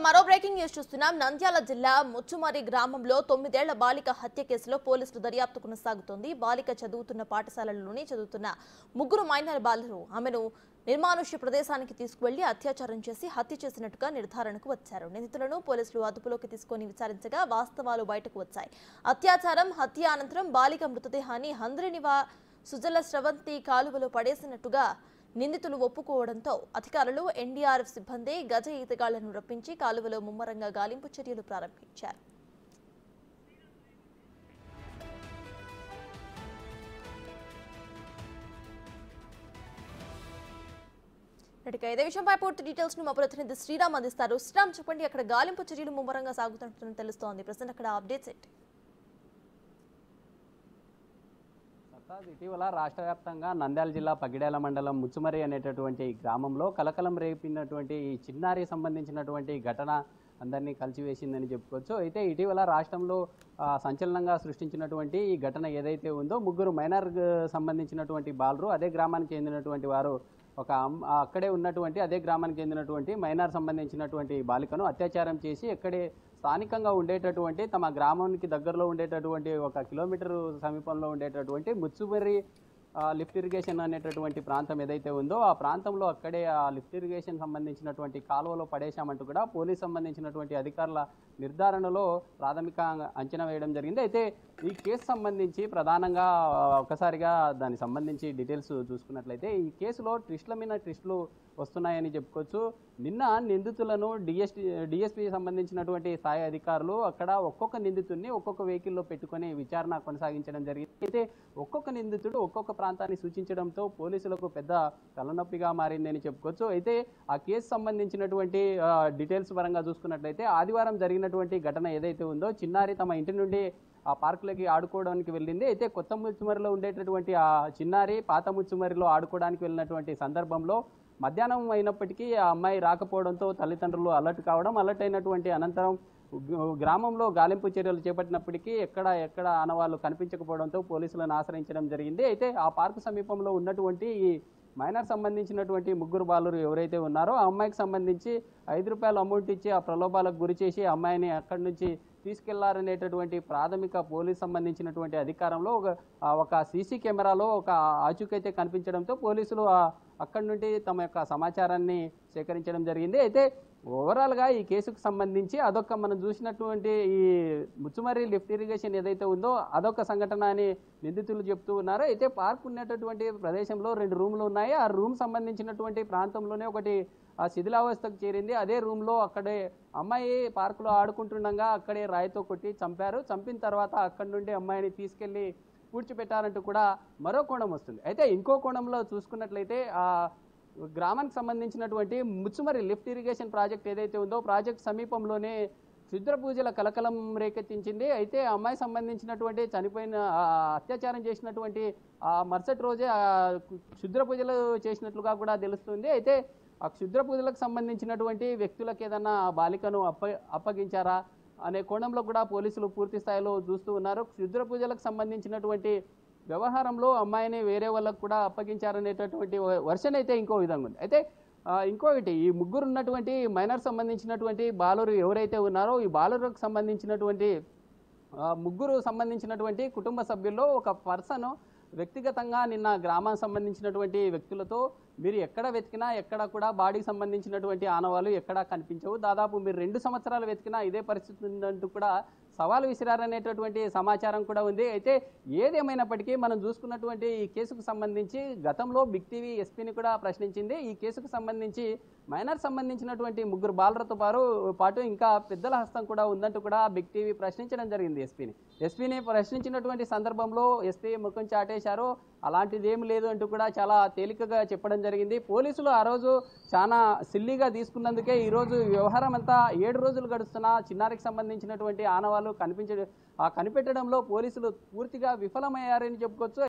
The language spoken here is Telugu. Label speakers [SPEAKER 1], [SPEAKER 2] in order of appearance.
[SPEAKER 1] మరో బ్రేకింగ్ న్యూస్ చూస్తున్నాం నంద్యాల జిల్లా ముచ్చుమరి గ్రామంలో తొమ్మిదేళ్ల బాలిక హత్య కేసులో పోలీసులు దర్యాప్తు కొనసాగుతోంది బాలిక చదువుతున్న పాఠశాలలోనే చదువుతున్న ముగ్గురు మైనర్ బాలురు ఆమెను నిర్మానుష్య ప్రదేశానికి తీసుకువెళ్లి అత్యాచారం చేసి హత్య చేసినట్టుగా నిర్ధారణకు వచ్చారు నిందితులను పోలీసులు అదుపులోకి తీసుకొని విచారించగా వాస్తవాలు బయటకు వచ్చాయి అత్యాచారం హత్య అనంతరం బాలిక మృతదేహాన్ని హంద్రినివా సుజల స్రవంతి కాలువలో పడేసినట్టుగా నిందితులు ఒప్పుకోవడంతో అధికారులు ఎన్డీఆర్ఎఫ్ సిబ్బంది గజ ఈతగాళ్లను రప్పించి కాలువలో ముమ్మరంగా గాలింపు చర్యలు ప్రారంభించారు ఇక ఇదే విషయంపై పూర్తి డీటెయిల్స్ ను మా ప్రతినిధి శ్రీరామ్ అందిస్తారు శ్రీరామ్ చెప్పండి అక్కడ గాలింపు చర్యలు ముమ్మరంగా సాగుతున్నట్టు తెలుస్తోంది ప్రస్తుతం అక్కడ అప్డేట్స్ ఏంటి
[SPEAKER 2] సర్తాజ్ ఇటీవల రాష్ట్ర వ్యాప్తంగా నంద్యాల జిల్లా పగిడేల మండలం ముచ్చుమరి అనేటటువంటి గ్రామంలో కలకలం రేపినటువంటి ఈ చిన్నారి సంబంధించినటువంటి ఘటన అందరినీ కలిసివేసిందని చెప్పుకోవచ్చు అయితే ఇటీవల రాష్ట్రంలో ఆ, సంచలనంగా సృష్టించినటువంటి ఈ ఘటన ఏదైతే ఉందో ముగ్గురు మైనర్ సంబంధించినటువంటి బాలరు అదే గ్రామానికి చెందినటువంటి వారు ఒక అమ్- ఆ అక్కడే ఉన్నటువంటి అదే గ్రామానికి చెందినటువంటి మైనార్ సంబంధించినటువంటి బాలికను అత్యాచారం చేసి ఎక్కడే స్థానికంగా ఉండేటటువంటి తమ గ్రామానికి దగ్గరలో ఉండేటటువంటి ఒక కిలోమీటర్ సమీపంలో ఉండేటటువంటి ముచ్చుబర్రి ఆ, లిఫ్ట్ ఇరిగేషన్ అనేటటువంటి ప్రాంతం ఏదైతే ఉందో ఆ ప్రాంతంలో అక్కడే ఆ లిఫ్ట్ ఇరిగేషన్ సంబంధించినటువంటి కాలువలో పడేశామంటూ కూడా పోలీస్ సంబంధించినటువంటి అధికారుల నిర్ధారణలో ప్రాథమిక అంచనా వేయడం జరిగింది అయితే ఈ కేసు సంబంధించి ప్రధానంగా ఆ, ఒకసారిగా దానికి సంబంధించి డీటెయిల్స్ చూసుకున్నట్లయితే ఈ కేసులో ట్విస్ట్ల మీద ట్విస్టులు వస్తున్నాయని చెప్పుకోవచ్చు నిన్న నిందితులను డిఎస్టీ డిఎస్పీ సంబంధించినటువంటి స్థాయి అధికారులు అక్కడ ఒక్కొక్క నిందితుడిని ఒక్కొక్క వెహికల్లో పెట్టుకొని విచారణ కొనసాగించడం జరిగింది అయితే ఒక్కొక్క నిందితుడు ఒక్కొక్క ప్రాంతాన్ని సూచించడంతో పోలీసులకు పెద్ద తలనొప్పిగా మారిందని చెప్పుకోవచ్చు అయితే ఆ కేసు సంబంధించినటువంటి ఆ, డీటెయిల్స్ పరంగా చూసుకున్నట్లయితే ఆదివారం జరిగినటువంటి ఘటన ఏదైతే ఉందో చిన్నారి తమ ఇంటి నుండి ఆ పార్కులకి ఆడుకోవడానికి వెళ్ళింది అయితే కొత్త ముచ్చుమరిలో ఉండేటటువంటి ఆ చిన్నారి పాత ముచ్చుమరిలో ఆడుకోవడానికి వెళ్ళినటువంటి సందర్భంలో మధ్యాహ్నం అయినప్పటికీ ఆ అమ్మాయి రాకపోవడంతో తల్లిదండ్రులు అలర్ట్ కావడం అలర్ట్ అయినటువంటి అనంతరం గ- గ్రామంలో గాలింపు చర్యలు చేపట్టినప్పటికీ ఎక్కడ ఎక్కడ ఆనవాళ్ళు కనిపించకపోవడంతో పోలీసులను ఆశ్రయించడం జరిగింది అయితే ఆ పార్కు సమీపంలో ఉన్నటువంటి ఈ మైనర్ సంబంధించినటువంటి ముగ్గురు బాలురు ఎవరైతే ఉన్నారో ఆ అమ్మాయికి సంబంధించి ఐదు రూపాయలు అమౌంట్ ఇచ్చి ఆ ప్రలోభాలకు గురి చేసి ఆ అమ్మాయిని అక్కడి నుంచి తీసుకెళ్లారనేటటువంటి ప్రాథమిక పోలీస్ సంబంధించినటువంటి అధికారంలో ఒక ఆ ఒక సీసీ కెమెరాలో ఒక ఆచూకైతే కనిపించడంతో పోలీసులు ఆ అక్కడి నుండి తమ యొక్క సమాచారాన్ని సేకరించడం జరిగింది అయితే ఓవరాల్గా ఈ కేసుకు సంబంధించి అదొక మనం చూసినటువంటి ఈ ముచ్చుమర్రి లిఫ్ట్ ఇరిగేషన్ ఏదైతే ఉందో అదొక సంఘటన అని నిందితులు చెప్తూ ఉన్నారు అయితే పార్క్ ఉన్నటువంటి ప్రదేశంలో రెండు రూమ్లు ఉన్నాయి ఆ రూమ్ సంబంధించినటువంటి ప్రాంతంలోనే ఒకటి ఆ శిథిలావస్థకు చేరింది అదే రూమ్లో అక్కడే అమ్మాయి పార్కులో ఆడుకుంటుండగా అక్కడే రాయితో కొట్టి చంపారు చంపిన తర్వాత అక్కడి నుండి అమ్మాయిని తీసుకెళ్లి పూడ్చిపెట్టారంటూ కూడా మరో కోణం వస్తుంది అయితే ఇంకో కోణంలో చూసుకున్నట్లయితే ఆ గ్రామానికి సంబంధించినటువంటి ముచ్చుమరి లిఫ్ట్ ఇరిగేషన్ ప్రాజెక్ట్ ఏదైతే ఉందో ప్రాజెక్ట్ సమీపంలోనే క్షుద్ర పూజల కలకలం రేకెత్తించింది అయితే ఆ అమ్మాయి సంబంధించినటువంటి చనిపోయిన ఆ అత్యాచారం చేసినటువంటి ఆ మరుసటి రోజే ఆ క్షుద్ర పూజలు చేసినట్లుగా కూడా తెలుస్తుంది అయితే ఆ క్షుద్ర పూజలకు సంబంధించినటువంటి వ్యక్తులకు ఏదన్నా ఆ బాలికను అప్ప అప్పగించారా అనే కోణంలో కూడా పోలీసులు పూర్తి స్థాయిలో చూస్తూ ఉన్నారు క్షుద్ర పూజలకు సంబంధించినటువంటి వ్యవహారంలో అమ్మాయిని వేరే వాళ్ళకు కూడా అప్పగించారనేటటువంటి వర్షన్ అయితే ఇంకో విధంగా ఉంది అయితే ఆ, ఇంకొకటి ఈ ముగ్గురు ఉన్నటువంటి మైనర్ సంబంధించినటువంటి బాలురు ఎవరైతే ఉన్నారో ఈ బాలురకు సంబంధించినటువంటి ఆ, ముగ్గురు సంబంధించినటువంటి కుటుంబ సభ్యుల్లో ఒక పర్సన్ వ్యక్తిగతంగా నిన్న గ్రామానికి సంబంధించినటువంటి వ్యక్తులతో మీరు ఎక్కడ వెతికినా ఎక్కడ కూడా బాడీకి సంబంధించినటువంటి ఆనవాళ్ళు ఎక్కడా కనిపించవు దాదాపు మీరు రెండు సంవత్సరాలు వెతికినా ఇదే పరిస్థితి ఉందంటూ కూడా సవాలు విసిరారనేటటువంటి సమాచారం కూడా ఉంది అయితే ఏదేమైనప్పటికీ మనం చూసుకున్నటువంటి ఈ కేసుకు సంబంధించి గతంలో బిగ్ టీవీ ఎస్పీని కూడా ప్రశ్నించింది ఈ కేసుకు సంబంధించి మైనర్ సంబంధించినటువంటి ముగ్గురు బాలలతో పాటు పాటు ఇంకా పెద్దల హస్తం కూడా ఉందంటూ కూడా బిగ్ టీవీ ప్రశ్నించడం జరిగింది ఎస్పీని ఎస్పీని ప్రశ్నించినటువంటి సందర్భంలో ఎస్పీ ముఖం చాటేశారు అలాంటిది ఏం లేదు అంటూ కూడా చాలా తేలికగా చెప్పడం జరిగింది పోలీసులు ఆ రోజు చాలా సిల్లీగా తీసుకున్నందుకే ఈ రోజు ఈ వ్యవహారం అంతా ఏడు రోజులు గడుస్తున్నా చిన్నారికి సంబంధించినటువంటి ఆనవాళ్ళు కనిపించ ఆ కనిపెట్టడంలో పోలీసులు పూర్తిగా విఫలమయ్యారని చెప్పుకోవచ్చు